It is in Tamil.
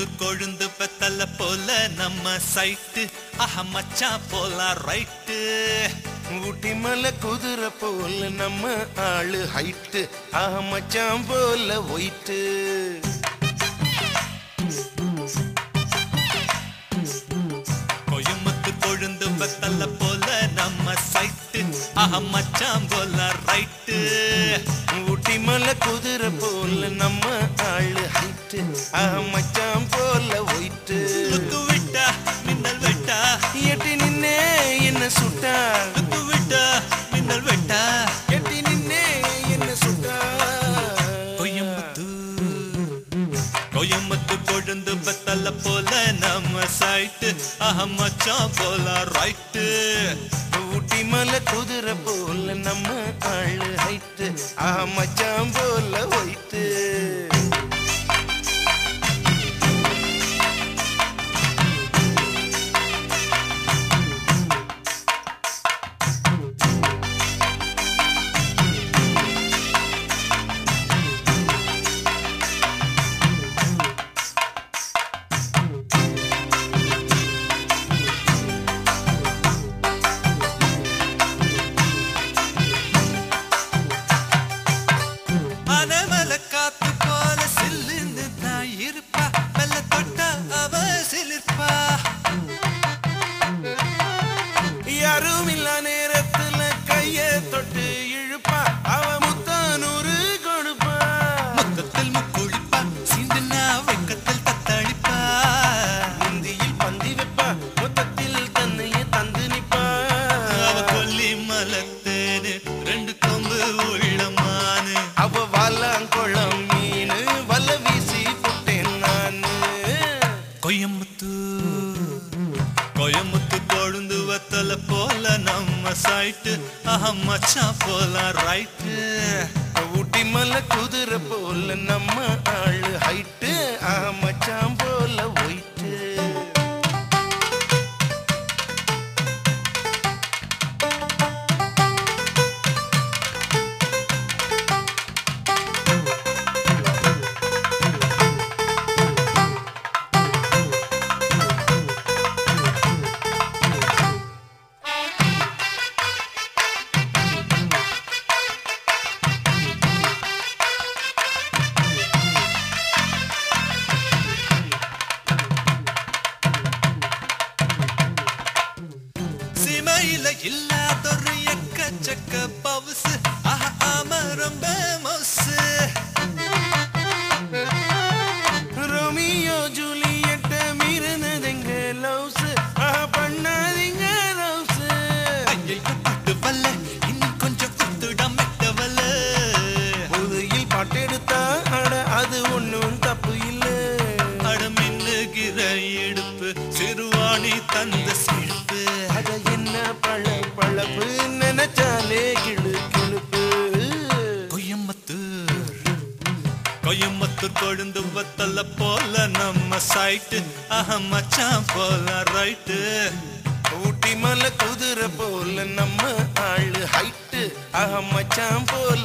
கோயம்புத்து கொழுந்து பெத்தல போல நம்ம சைட்டு ஆஹா மச்சான் போலாம் ரைட்டு ஊட்டி மலை குதிரை போல நம்ம ஆளு ஹைட்டு ஆக மச்சான் போல ஒயிட்டு கோயம்புத்து கொழுந்து பெத்தல போல நம்ம சைட்டு ஆஹா மச்சான் போலாம் ரைட்டு ஊட்டி மலை குதிரை போல நம்ம ஆளு ஹைட்டு ஆக மச்சான் போல ஒயிட்டு குத்து விட்டா மின்னல் வெட்டா எட்டி நின்னே என்ன சுட்டா குத்து விட்டா மின்னல் வெட்டா எட்டி நின்னே என்ன சுட்டா கோயம்புத்து கோயம்புத்து கொழுந்து பெத்தல போல நம்ம சைட்டு ஆஹா மச்சான் போலாம் ரைட்டு ஊட்டி மலை குதிரை போல நம்ம ஆளு ஹைட்டு ஆக மச்சான் போல ஒயிட்டு அனமல காத்து போல சில்லுன்னு தான் இருப்பா மெல்ல தொட்டா அவ சிலிர்ப்பா யாரும் இல்ல நேரத்துல கைய தொட்டு இழுப்பா அவ முத்தானூறு கொடுப்பா மொத்தத்தில் முக்குழிப்பா சிந்துனா வெக்கத்தில் தத்தளிப்பா முந்தியில் பந்தி வைப்பா மொத்தத்தில் தன்னையே தந்து நிப்பா அவ கொல்லி மலத்தேனு ரெண்டு கொம்பு உள்ளமானு அவ வாலாங்குளம் மீனு வல வீசி புட்டேன் நானு கொயமுத்து கொயமுத்து கொழுந்து வத்தல போல நம்ம சைட்டு ஆஹா மச்சான் போல ரைட்டு ஊட்டி மலை குதிரை போல நம்ம ஆளு ஹைட்டு ஆ மச்சான் போல ஒயிட்டு சிமையில இல்லாதொரு எக்கச்சக்க பவுசு ஆஹா ஆமா ரொம்ப மவுசு ரோமியோ ஜூலியட்ட மீறினதுங்க லவ்ஸ் ஆ பண்ணாதீங்க லவ்ஸ் கையை குத்து வல்ல இன்னும் கொஞ்சம் குத்துடா மெட்ட வல்ல புதையில் பாட்டெடுத்தா அட அது ஒண்ணும் தப்பு இல்ல அடமின்னுகிற இடுப்பு சிறுவாணி தந்த சிரிப்பு அட என்ன பழ பழப்பு நினைச்சாலே கிளு கிளுப்பு கோயம்புத்தூர் கோயம்புத்தூர் கொழுந்து வத்தல போல நம்ம சைட்டு ஆஹா மச்சான் போல ரைட்டு ஊட்டி மலை குதிரை போல நம்ம ஆளு ஹைட்டு ஆக மச்சான் போல